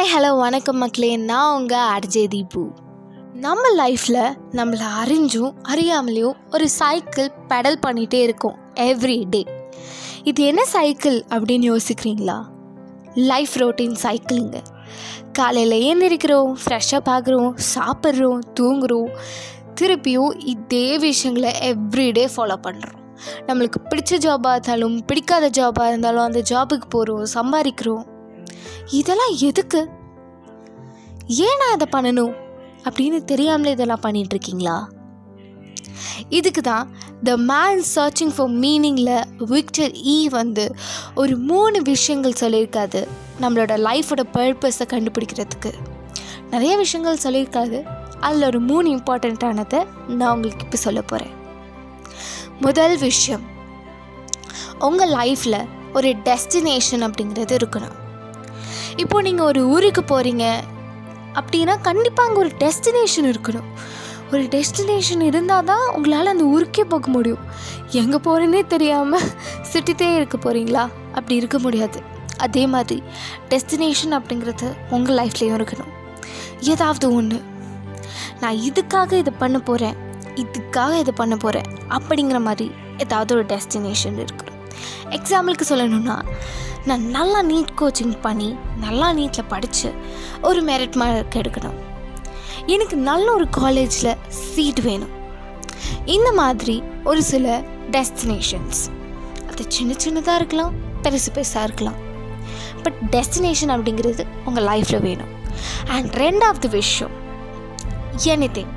hi hello வணக்கம் மக்களே நான் உங்கள் அர்ஜே தீபு நம்ம லைஃப்பில் நம்மளை அறிஞ்சும் அறியாமலேயும் ஒரு சைக்கிள் பெடல் பண்ணிகிட்டே இருக்கோம் எவ்ரி டே இது என்ன சைக்கிள் அப்படின்னு யோசிக்கிறீங்களா லைஃப் ரொட்டீன் சைக்கிளுங்க காலையில் ஏந்திரிக்கிறோம் ஃப்ரெஷ்ஷாக பார்க்குறோம் சாப்பிட்றோம் தூங்குறோம் திருப்பியும் இதே விஷயங்களை எவ்ரிடே ஃபாலோ பண்ணுறோம் நம்மளுக்கு பிடிச்ச ஜாபாக இருந்தாலும் பிடிக்காத ஜாபாக இருந்தாலும் அந்த ஜாபுக்கு போகிறோம் சம்பாதிக்கிறோம் இதெல்லாம் எதுக்கு ஏன் நான் இதை பண்ணணும் அப்படின்னு தெரியாமலே இதெல்லாம் பண்ணிட்டு இருக்கீங்களா இதுக்கு தான் த மேன் சர்ச்சிங் ஃபார் மீனிங்கில் விக்டர் இ வந்து ஒரு மூணு விஷயங்கள் சொல்லியிருக்காது நம்மளோட லைஃபோட பர்பஸை கண்டுபிடிக்கிறதுக்கு நிறைய விஷயங்கள் சொல்லியிருக்காது அதில் ஒரு மூணு இம்பார்ட்டண்ட்டானதை நான் உங்களுக்கு இப்போ சொல்ல போகிறேன் முதல் விஷயம் உங்கள் லைஃப்பில் ஒரு டெஸ்டினேஷன் அப்படிங்கிறது இருக்கணும் இப்போ நீங்கள் ஒரு ஊருக்கு போகிறீங்க அப்படின்னா கண்டிப்பாக அங்கே ஒரு டெஸ்டினேஷன் இருக்கணும் ஒரு டெஸ்டினேஷன் இருந்தால் தான் உங்களால் அந்த ஊருக்கே போக முடியும் எங்கே போகிறேன்னே தெரியாமல் சுற்றிட்டே இருக்க போகிறீங்களா அப்படி இருக்க முடியாது அதே மாதிரி டெஸ்டினேஷன் அப்படிங்கிறது உங்கள் லைஃப்லேயும் இருக்கணும் ஏதாவது ஒன்று நான் இதுக்காக இதை பண்ண போகிறேன் இதுக்காக இதை பண்ண போகிறேன் அப்படிங்கிற மாதிரி ஏதாவது ஒரு டெஸ்டினேஷன் இருக்கணும் எக்ஸாம்பிளுக்கு சொல்லணும்னா நான் நல்லா நீட் கோச்சிங் பண்ணி நல்லா நீட்டில் படித்து ஒரு மெரிட் மார்க் எடுக்கணும் எனக்கு நல்ல ஒரு காலேஜில் சீட் வேணும் இந்த மாதிரி ஒரு சில டெஸ்டினேஷன்ஸ் அது சின்ன சின்னதாக இருக்கலாம் பெருசு பெருசாக இருக்கலாம் பட் டெஸ்டினேஷன் அப்படிங்கிறது உங்கள் லைஃப்பில் வேணும் அண்ட் ரெண்டாவது விஷயம் எனி திங்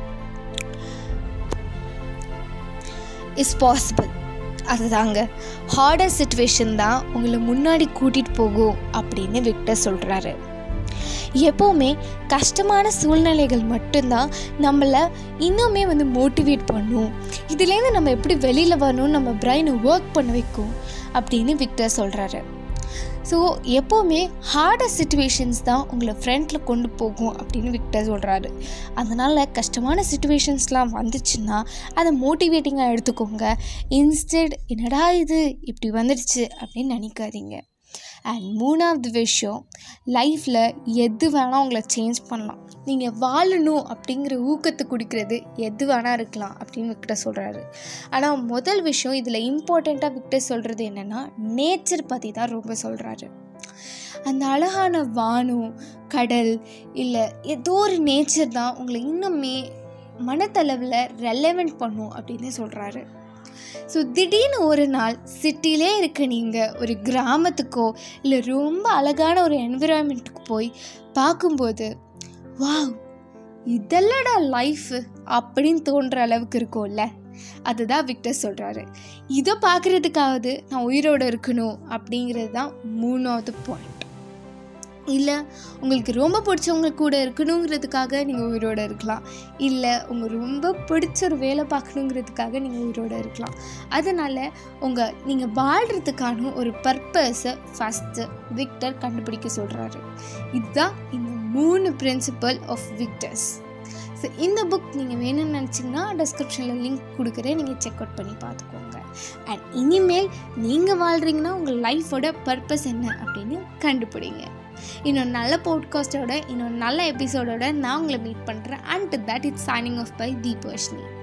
இஸ் பாசிபிள் அதுதாங்க ஹார்டர் சுச்சுவேஷன் தான் உங்களை முன்னாடி கூட்டிகிட்டு போகும் அப்படின்னு விக்டர் சொல்கிறாரு எப்போவுமே கஷ்டமான சூழ்நிலைகள் மட்டும்தான் நம்மளை இன்னுமே வந்து மோட்டிவேட் பண்ணும் இதுலேருந்து நம்ம எப்படி வெளியில் வரணும்னு நம்ம பிரெயினை ஒர்க் பண்ண வைக்கும் அப்படின்னு விக்டர் சொல்கிறாரு ஸோ எப்போவுமே ஹார்டர் சுச்சுவேஷன்ஸ் தான் உங்களை ஃப்ரெண்டில் கொண்டு போகும் அப்படின்னு விக்டர் சொல்கிறாரு அதனால் கஷ்டமான சுச்சுவேஷன்ஸ்லாம் வந்துச்சுன்னா அதை மோட்டிவேட்டிங்காக எடுத்துக்கோங்க இன்ஸ்டெட் என்னடா இது இப்படி வந்துடுச்சு அப்படின்னு நினைக்காதீங்க அண்ட் மூணாவது விஷயம் லைஃப்பில் எது வேணால் உங்களை சேஞ்ச் பண்ணலாம் நீங்கள் வாழணும் அப்படிங்கிற ஊக்கத்தை குடிக்கிறது எது வேணால் இருக்கலாம் அப்படின்னு விக்டர் சொல்கிறாரு ஆனால் முதல் விஷயம் இதில் இம்பார்ட்டண்ட்டாக விக்டர் சொல்கிறது என்னென்னா நேச்சர் பற்றி தான் ரொம்ப சொல்கிறாரு அந்த அழகான வானம் கடல் இல்லை ஏதோ ஒரு நேச்சர் தான் உங்களை இன்னுமே மனத்தளவில் ரெலவெண்ட் பண்ணும் அப்படின்னு சொல்கிறாரு ஸோ திடீர்னு ஒரு நாள் சிட்டிலே இருக்க நீங்கள் ஒரு கிராமத்துக்கோ இல்லை ரொம்ப அழகான ஒரு என்விரான்மெண்ட்டுக்கு போய் பார்க்கும்போது வாவ் இதெல்லடா லைஃபு அப்படின்னு தோன்ற அளவுக்கு இருக்கும்ல அதுதான் விக்டர் சொல்கிறாரு இதை பார்க்குறதுக்காவது நான் உயிரோடு இருக்கணும் அப்படிங்கிறது தான் மூணாவது பாயிண்ட் இல்லை உங்களுக்கு ரொம்ப பிடிச்சவங்க கூட இருக்கணுங்கிறதுக்காக நீங்கள் உயிரோடு இருக்கலாம் இல்லை உங்கள் ரொம்ப பிடிச்ச ஒரு வேலை பார்க்கணுங்கிறதுக்காக நீங்கள் உயிரோடு இருக்கலாம் அதனால் உங்கள் நீங்கள் வாழ்கிறதுக்கான ஒரு பர்பஸை ஃபஸ்ட்டு விக்டர் கண்டுபிடிக்க சொல்கிறாரு இதுதான் இந்த மூணு பிரின்சிபல் ஆஃப் விக்டர்ஸ் ஸோ இந்த புக் நீங்கள் வேணும்னு நினச்சிங்கன்னா டிஸ்கிரிப்ஷனில் லிங்க் கொடுக்குறேன் நீங்கள் செக் அவுட் பண்ணி பார்த்துக்கோங்க அண்ட் இனிமேல் நீங்கள் வாழ்கிறீங்கன்னா உங்கள் லைஃபோட பர்பஸ் என்ன அப்படின்னு கண்டுபிடிங்க இன்னொரு நல்ல போட்காஸ்டோட இன்னொரு நல்ல எபிசோடோட நான் உங்களை மீட் பண்ணுறேன் and that it's signing off by தீபர்ஷினி